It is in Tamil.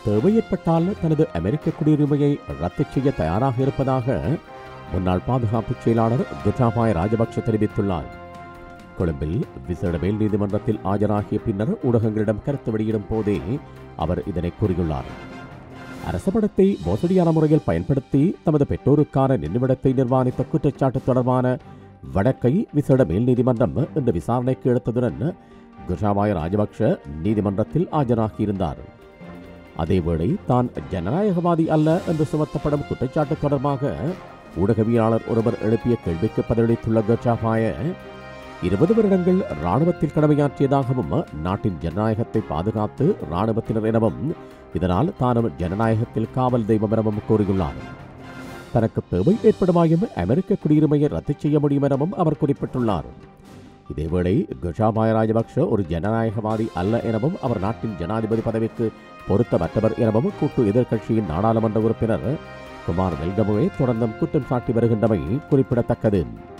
தேவை ஏற்பட்டால் தனது அமெரிக்க குடியுரிமையை ரத்து செய்ய தயாராக இருப்பதாக முன்னாள் பாதுகாப்பு செயலாளர் குட்டாபாய ராஜபக்ஷ தெரிவித்துள்ளார் கொழும்பில் விசேட மேல் நீதிமன்றத்தில் ஆஜராகிய பின்னர் ஊடகங்களிடம் கருத்து வெளியிடும் போதே அவர் இதனை கூறியுள்ளார் அரச படத்தை மோசடியான முறையில் பயன்படுத்தி தமது பெற்றோருக்கான நினைவிடத்தை நிர்வாணித்த குற்றச்சாட்டு தொடர்பான வழக்கை விசேட மேல் நீதிமன்றம் இன்று விசாரணைக்கு எடுத்ததுடன் குஷாபாய ராஜபக்ஷ நீதிமன்றத்தில் ஆஜராகியிருந்தார் அதேவேளை தான் ஜனநாயகவாதி அல்ல என்று சுமத்தப்படும் குற்றச்சாட்டு தொடர்பாக ஊடகவியலாளர் ஒருவர் எழுப்பிய கேள்விக்கு பதிலளித்துள்ள கோச்சாபாய இருபது வருடங்கள் ராணுவத்தில் கடமையாற்றியதாகவும் நாட்டின் ஜனநாயகத்தை பாதுகாத்து ராணுவத்தினர் எனவும் இதனால் தானும் ஜனநாயகத்தில் காவல் தெய்வம் எனவும் கூறியுள்ளார் தனக்கு தேவை ஏற்படுமாயும் அமெரிக்க குடியுரிமையை ரத்து செய்ய முடியும் எனவும் அவர் குறிப்பிட்டுள்ளார் இதேவேளை குஷாபாய ராஜபக்ஷ ஒரு ஜனநாயகவாதி அல்ல எனவும் அவர் நாட்டின் ஜனாதிபதி பதவிக்கு பொருத்தமற்றவர் எனவும் கூட்டு எதிர்க்கட்சியின் நாடாளுமன்ற உறுப்பினர் குமார் வெல்கமுவே தொடர்ந்தும் குற்றம் சாட்டி வருகின்றமை குறிப்பிடத்தக்கது